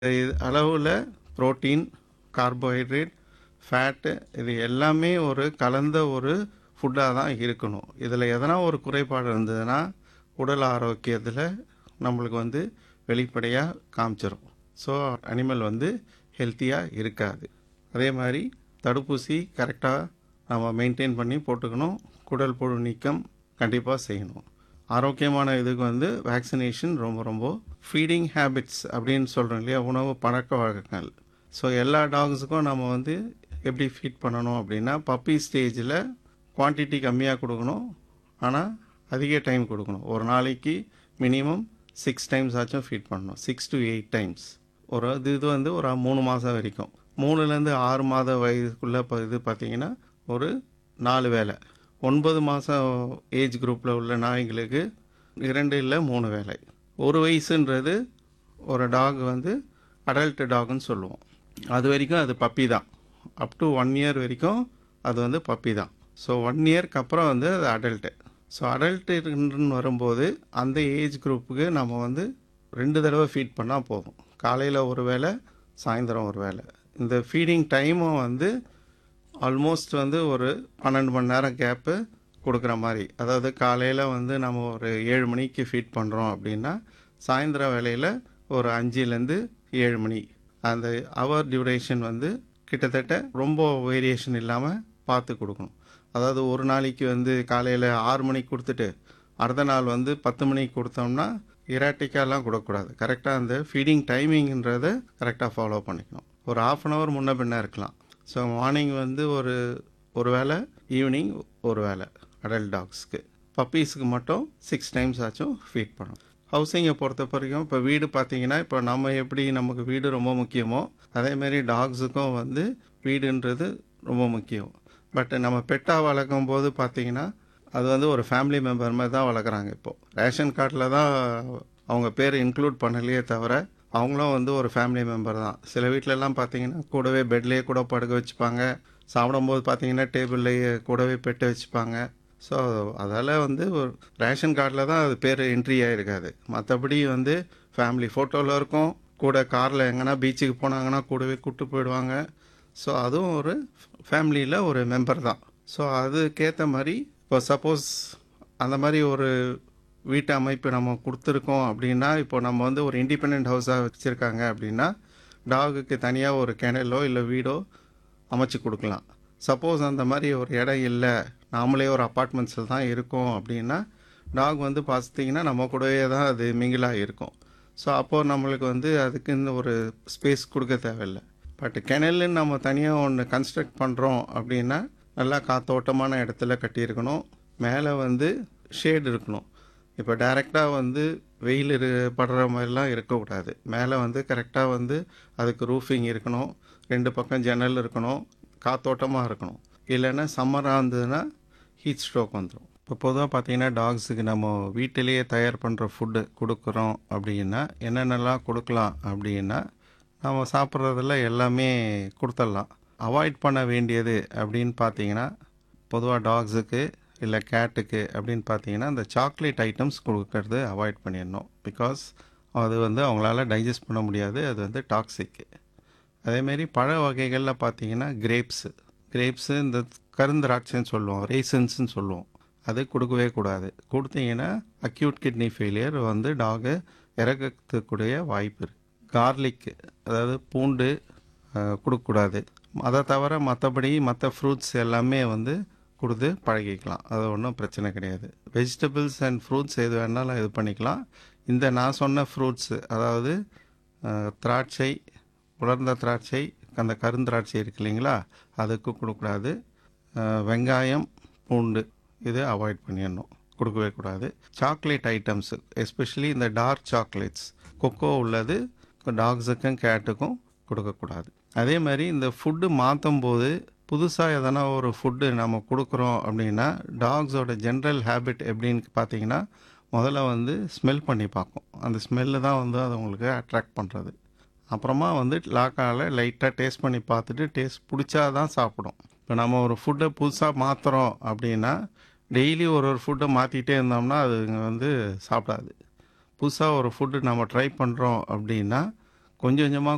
இது அளவில் protein carbohydrate fat இது எல்லாமே ஒரு கலந்த ஒரு ஃபுட்டாக தான் இருக்கணும் இதில் எதனா ஒரு குறைபாடு இருந்ததுன்னா உடல் ஆரோக்கியத்தில் நம்மளுக்கு வந்து வெளிப்படையாக காமிச்சிரும் ஸோ அனிமல் வந்து ஹெல்த்தியாக இருக்காது அதே மாதிரி தடுப்பூசி கரெக்டாக நம்ம மெயின்டைன் பண்ணி போட்டுக்கணும் குடல் புழு நீக்கம் கண்டிப்பாக செய்யணும் ஆரோக்கியமான இதுக்கு வந்து வேக்சினேஷன் ரொம்ப ரொம்ப ஃபீடிங் ஹேபிட்ஸ் அப்படின்னு சொல்கிறோம் இல்லையா உணவு பழக்க வழக்கங்கள் ஸோ எல்லா டாக்ஸுக்கும் நம்ம வந்து எப்படி ஃபீட் பண்ணணும் அப்படின்னா பப்பி ஸ்டேஜில் குவான்டிட்டி கம்மியாக கொடுக்கணும் ஆனால் அதிக டைம் கொடுக்கணும் ஒரு நாளைக்கு மினிமம் சிக்ஸ் டைம்ஸ் ஆச்சும் ஃபீட் பண்ணணும் சிக்ஸ் டு எயிட் டைம்ஸ் ஒரு இது இது வந்து ஒரு மூணு மாதம் வரைக்கும் மூணுலேருந்து ஆறு மாத வயதுக்குள்ளே இப்போ இது பார்த்தீங்கன்னா ஒரு நாலு வேலை ஒன்பது மாதம் ஏஜ் குரூப்பில் உள்ள நாய்களுக்கு இரண்டு இல்லை மூணு வேலை ஒரு வயசுன்றது ஒரு டாக் வந்து அடல்ட் டாக்னு சொல்லுவோம் அது வரைக்கும் அது பப்பி தான் அப் டு ஒன் இயர் வரைக்கும் அது வந்து பப்பி தான் ஸோ ஒன் இயர்க்கு அப்புறம் வந்து அது அடல்ட்டு ஸோ அடல்ட்டுன்னு வரும்போது அந்த ஏஜ் குரூப்புக்கு நம்ம வந்து ரெண்டு தடவை ஃபீட் பண்ணால் போதும் காலையில் ஒரு வேளை சாயந்தரம் ஒரு வேளை இந்த ஃபீடிங் டைமும் வந்து ஆல்மோஸ்ட் வந்து ஒரு பன்னெண்டு மணி நேரம் கேப்பு கொடுக்குற மாதிரி அதாவது காலையில் வந்து நம்ம ஒரு ஏழு மணிக்கு ஃபீட் பண்ணுறோம் அப்படின்னா சாயந்தரம் வேலையில் ஒரு அஞ்சுலேருந்து ஏழு மணி அந்த ஹவர் டியூரேஷன் வந்து கிட்டத்தட்ட ரொம்ப வேரியேஷன் இல்லாமல் பார்த்து கொடுக்கணும் அதாவது ஒரு நாளைக்கு வந்து காலையில் ஆறு மணிக்கு கொடுத்துட்டு அடுத்த நாள் வந்து பத்து மணிக்கு கொடுத்தோம்னா இராட்டிக்காலாம் கொடுக்கக்கூடாது கரெக்டாக அந்த ஃபீடிங் டைமிங்ன்றதை கரெக்டாக ஃபாலோ பண்ணிக்கணும் ஒரு ஆஃப் அன் ஹவர் முன்ன பின்ன இருக்கலாம் ஸோ மார்னிங் வந்து ஒரு ஒரு வேளை ஈவினிங் ஒரு வேளை அடல்ட் டாக்ஸ்க்கு பப்பீஸுக்கு மட்டும் சிக்ஸ் டைம்ஸ் ஆச்சும் ஃபீட் பண்ணணும் ஹவுசிங்கை பொறுத்த வரைக்கும் இப்போ வீடு பார்த்தீங்கன்னா இப்போ நம்ம எப்படி நமக்கு வீடு ரொம்ப முக்கியமோ அதேமாரி டாக்ஸுக்கும் வந்து வீடுன்றது ரொம்ப முக்கியம் பட் நம்ம பெட்டாக வளர்க்கும் போது பார்த்தீங்கன்னா அது வந்து ஒரு ஃபேமிலி மெம்பர் மாதிரி தான் வளர்க்குறாங்க இப்போது ரேஷன் கார்டில் தான் அவங்க பேர் இன்க்ளூட் பண்ணலையே தவிர அவங்களும் வந்து ஒரு ஃபேமிலி மெம்பர் தான் சில வீட்டிலலாம் பார்த்தீங்கன்னா கூடவே பெட்லேயே கூட படுக்க வச்சுப்பாங்க சாப்பிடும்போது பார்த்தீங்கன்னா டேபிள்லேயே கூடவே பெட்டு வச்சுப்பாங்க ஸோ அதால் வந்து ஒரு ரேஷன் கார்டில் தான் அது பேர் என்ட்ரி ஆகிருக்காது மற்றபடி வந்து ஃபேமிலி ஃபோட்டோவில் இருக்கும் கூட காரில் எங்கன்னா பீச்சுக்கு போனாங்கன்னா கூடவே கூப்பிட்டு போயிடுவாங்க ஸோ அதுவும் ஒரு ஃபேமிலியில் ஒரு மெம்பர் தான் ஸோ அதுக்கேற்ற மாதிரி இப்போ சப்போஸ் அந்த மாதிரி ஒரு வீட்டு அமைப்பு நம்ம கொடுத்துருக்கோம் அப்படின்னா இப்போ நம்ம வந்து ஒரு இண்டிபெண்ட் ஹவுஸாக வச்சுருக்காங்க அப்படின்னா டாகுக்கு தனியாக ஒரு கிணலோ இல்லை வீடோ அமைச்சு கொடுக்கலாம் சப்போஸ் அந்த மாதிரி ஒரு இடம் இல்லை நாமளே ஒரு அப்பார்ட்மெண்ட்ஸில் தான் இருக்கோம் அப்படின்னா டாக் வந்து பார்த்தீங்கன்னா நம்ம கூடவே தான் அது மிங்கிளாக இருக்கும் ஸோ அப்போது நம்மளுக்கு வந்து அதுக்குன்னு ஒரு ஸ்பேஸ் கொடுக்க தேவையில்லை பட் கிணல்னு நம்ம தனியாக ஒன்று கன்ஸ்ட்ரக்ட் பண்ணுறோம் அப்படின்னா நல்லா காத்தோட்டமான இடத்துல கட்டியிருக்கணும் மேலே வந்து ஷேட் இருக்கணும் இப்போ டைரெக்டாக வந்து வெயில் இரு படுற மாதிரிலாம் இருக்கக்கூடாது மேலே வந்து கரெக்டாக வந்து அதுக்கு ரூஃபிங் இருக்கணும் ரெண்டு பக்கம் ஜன்னல் இருக்கணும் காத்தோட்டமாக இருக்கணும் இல்லைன்னா சம்மராக இருந்ததுன்னா ஹீட் ஸ்ட்ரோக் வந்துடும் இப்போ பொதுவாக பார்த்தீங்கன்னா டாக்ஸுக்கு நம்ம வீட்டிலேயே தயார் பண்ணுற ஃபுட்டு கொடுக்குறோம் அப்படின்னா என்னென்னலாம் கொடுக்கலாம் அப்படின்னா நம்ம சாப்பிட்றதுல எல்லாமே கொடுத்துடலாம் அவாய்ட் பண்ண வேண்டியது அப்படின்னு பார்த்தீங்கன்னா பொதுவாக டாக்ஸுக்கு இல்லை கேட்டுக்கு அப்படின்னு பார்த்தீங்கன்னா இந்த சாக்லேட் ஐட்டம்ஸ் கொடுக்கறது அவாய்ட் பண்ணிடணும் பிகாஸ் அது வந்து அவங்களால டைஜஸ்ட் பண்ண முடியாது அது வந்து டாக்ஸிக்கு அதேமாரி பழ வகைகளில் பார்த்தீங்கன்னா கிரேப்ஸு கிரேப்ஸு இந்த கருந்திராட்சைன்னு சொல்லுவோம் ரேசன்ஸ்னு சொல்லுவோம் அது கொடுக்கவே கூடாது கொடுத்தீங்கன்னா அக்யூட் கிட்னி ஃபெயிலியர் வந்து டாகு இறக்கத்துக்குடைய வாய்ப்பு இருக்குது கார்லிக்கு அதாவது பூண்டு அஹ், கொடுக்கக்கூடாது அதை தவிர மற்றபடி மற்ற ஃப்ரூட்ஸ் எல்லாமே வந்து கொடுத்து பழகிக்கலாம் அது ஒன்றும் பிரச்சனை கிடையாது வெஜிடபிள்ஸ் அண்ட் ஃப்ரூட்ஸ் எது வேணாலும் இது பண்ணிக்கலாம் இந்த நான் சொன்ன ஃப்ரூட்ஸு அதாவது அஹ், திராட்சை உலர்ந்த திராட்சை அந்த கருந்திராட்சை இருக்கு இல்லைங்களா அதுக்கு கொடுக்கக்கூடாது அஹ், வெங்காயம் பூண்டு இது அவாய்ட் பண்ணிடணும் கொடுக்கவே கூடாது சாக்லேட் ஐட்டம்ஸு எஸ்பெஷலி இந்த டார்க் சாக்லேட்ஸ் கொக்கோ உள்ளது டாக்ஸுக்கும் கேட்டுக்கும் கொடுக்கக்கூடாது அதே மாதிரி இந்த ஃபுட்டு மாற்றும் போது புதுசாக எதனா ஒரு ஃபுட்டு நம்ம கொடுக்குறோம் அப்படின்னா டாக்ஸோட ஜென்ரல் ஹேபிட் எப்படின்னு பார்த்தீங்கன்னா முதல்ல வந்து ஸ்மெல் பண்ணி பார்க்கும் அந்த ஸ்மெல்லு தான் வந்து அது உங்களுக்கு அட்ராக்ட் பண்ணுறது அப்புறமா வந்து லாக்கால் லைட்டாக டேஸ்ட் பண்ணி பார்த்துட்டு டேஸ்ட் பிடிச்சா தான் சாப்பிடும் இப்போ நம்ம ஒரு ஃபுட்டை புதுசாக மாற்றுறோம் அப்படின்னா டெய்லி ஒரு ஒரு ஃபுட்டை மாற்றிட்டே இருந்தோம்னா அது வந்து சாப்பிடாது புதுசாக ஒரு ஃபுட்டு நம்ம ட்ரை பண்ணுறோம் அப்படின்னா கொஞ்சம் கொஞ்சமாக